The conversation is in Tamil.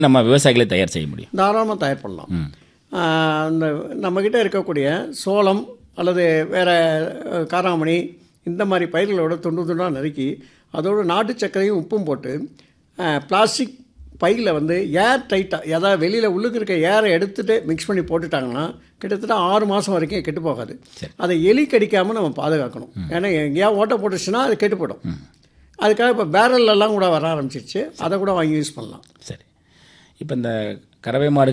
நம்ம விவசாயிகளை தயார் செய்ய முடியும் தாராளமாக தயார் பண்ணலாம் ஆஹ் இந்த நம்மக்கிட்ட இருக்கக்கூடிய சோளம் அல்லது வேறு காராமணி இந்த மாதிரி பயிர்களோட துண்டு துண்டாக நறுக்கி அதோட நாட்டு சர்க்கரையும் உப்பும் போட்டு பிளாஸ்டிக் பையில் வந்து ஏர் டைட்டாக ஏதாவது வெளியில் உள்ளுக்கு இருக்க ஏரை எடுத்துகிட்டு மிக்ஸ் பண்ணி போட்டுட்டாங்கன்னா கிட்டத்தட்ட ஆறு மாதம் வரைக்கும் கெட்டு போகாது அதை எலி கடிக்காமல் நம்ம பாதுகாக்கணும் ஏன்னா எங்கேயா ஓட்டை போட்டுச்சுன்னா அது கெட்டு போயிடும் அதுக்காக இப்போ பேரல்லாம் கூட வர ஆரம்பிச்சிருச்சு அதை கூட வாங்கி யூஸ் பண்ணலாம் சரி இப்போ இந்த கறவை மாடு